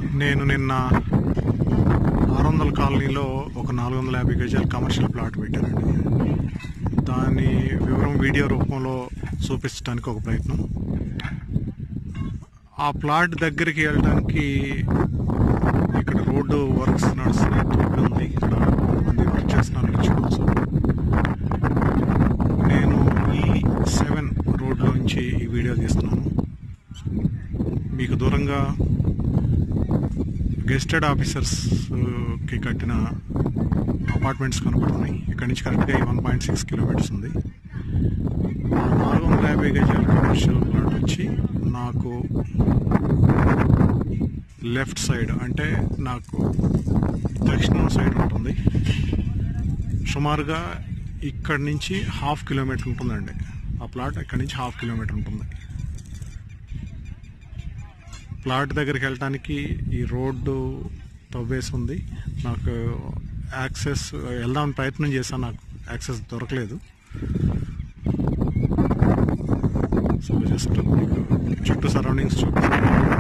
నేను నిన్న ఆరు వందల కాలనీలో ఒక నాలుగు వందల యాభై గజాల కమర్షియల్ ప్లాట్ పెట్టానండి దాని వివరం వీడియో రూపంలో చూపించడానికి ఒక ప్రయత్నం ఆ ప్లాట్ దగ్గరికి వెళ్ళడానికి ఇక్కడ రోడ్డు వర్క్స్ నడుస్తున్నాయి రోడ్డు ఉంది ఇక్కడ కొంతమంది వర్క్ చేస్తున్నారు చూడవచ్చు నేను ఈ సెవెన్ రోడ్లో నుంచి ఈ వీడియో తీస్తున్నాను మీకు దూరంగా గెస్టెడ్ ఆఫీసర్స్ కి కట్టిన అపార్ట్మెంట్స్ కనబడుతున్నాయి ఇక్కడ నుంచి కరెక్ట్గా వన్ పాయింట్ సిక్స్ కిలోమీటర్స్ ఉంది నాలుగు వందల యాభై గజాల కమర్షియల్ ప్లాట్ వచ్చి నాకు లెఫ్ట్ సైడ్ అంటే నాకు దక్షిణం సైడ్ ఉంటుంది సుమారుగా ఇక్కడి నుంచి హాఫ్ కిలోమీటర్ ఉంటుందండి ఆ ప్లాట్ ఇక్కడి నుంచి హాఫ్ కిలోమీటర్ ఉంటుంది ప్లాట్ దగ్గరికి వెళ్ళటానికి ఈ రోడ్డు తవ్వేసి ఉంది నాకు యాక్సెస్ వెళ్దామని ప్రయత్నం చేశాను నాకు యాక్సెస్ దొరకలేదు సో జస్ట్ చుట్టూ సరౌండింగ్స్ చూపిస్తాను